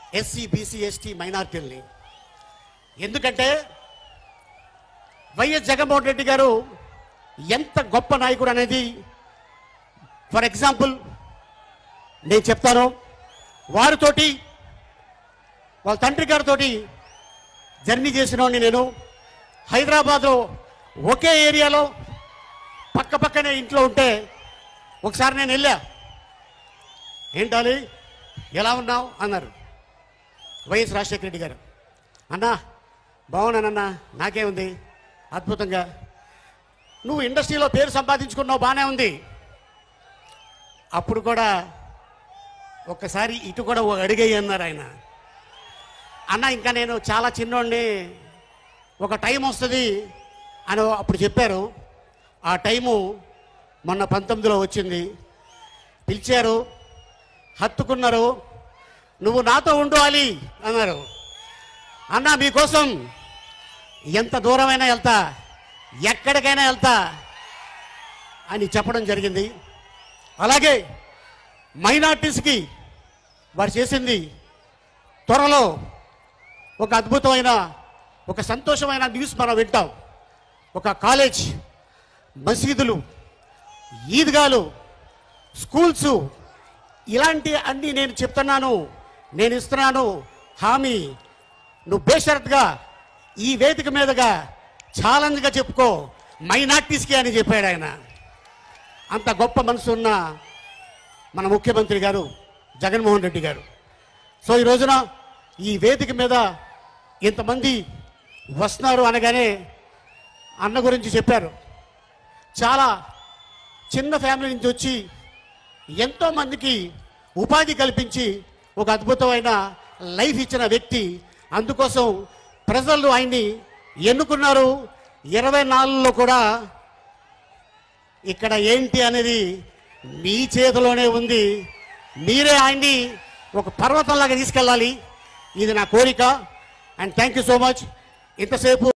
SC BC ST మైనార్టీల్ని ఎందుకంటే YS Jaganmohan Reddy గారు ఎంత గొప్ప నాయకుడు అనేది ఫర్ ఎగ్జాంపుల్ నేను చెప్తాను వారితోటి వాళ్ళ తండ్రి గారితోటి జర్నీ చేసినోడిని నేను హైదరాబాద్లో ఒకే ఏరియాలో పక్క పక్కనే ఇంట్లో ఉంటే ఒకసారి నేను వెళ్ళా ఏంటాలి ఎలా ఉన్నావు అన్నారు వైఎస్ రాజశేఖర రెడ్డి గారు అన్నా బాగున్నానన్నా నాకేముంది అద్భుతంగా నువ్వు ఇండస్ట్రీలో పేరు సంపాదించుకున్నావు బాగానే ఉంది అప్పుడు కూడా ఒక్కసారి ఇటు కూడా ఓ అడిగేయి అన్నారు ఆయన అన్న ఇంకా నేను చాలా చిన్నోడిని ఒక టైం వస్తుంది అని అప్పుడు చెప్పారు ఆ టైము మొన్న పంతొమ్మిదిలో వచ్చింది పిలిచారు హత్తుకున్నారు నువ్వు నాతో ఉండు అలీ అన్నారు అన్న మీకోసం ఎంత దూరమైనా వెళ్తా ఎక్కడికైనా వెళ్తా అని చెప్పడం జరిగింది అలాగే మైనార్టీస్కి వారు చేసింది త్వరలో ఒక అద్భుతమైన ఒక సంతోషమైన న్యూస్ మనం వింటాం ఒక కాలేజ్ మసీదులు ఈద్గాలు స్కూల్స్ ఇలాంటి అన్ని నేను చెప్తున్నాను నేను ఇస్తున్నాను హామీ నువ్వు బేషరత్గా ఈ వేదిక మీదుగా ఛాలెంజ్గా చెప్పుకో మైనార్టీస్కి అని చెప్పాడు ఆయన అంత గొప్ప మనసు ఉన్న మన ముఖ్యమంత్రి గారు జగన్మోహన్ రెడ్డి గారు సో ఈ రోజున ఈ వేదిక మీద ఇంతమంది వస్తున్నారు అనగానే అన్న గురించి చెప్పారు చాలా చిన్న ఫ్యామిలీ నుంచి వచ్చి ఎంతో మందికి ఉపాధి కల్పించి ఒక అద్భుతమైన లైఫ్ ఇచ్చిన వ్యక్తి అందుకోసం ప్రజలు ఆయన్ని ఎన్నుకున్నారు ఇరవై నాలుగులో కూడా ఇక్కడ ఏంటి అనేది మీ చేతిలోనే ఉంది మీరే ఆయన్ని ఒక పర్వతంలాగా తీసుకెళ్ళాలి ఇది నా కోరిక and thank you so much ఇంతసేపు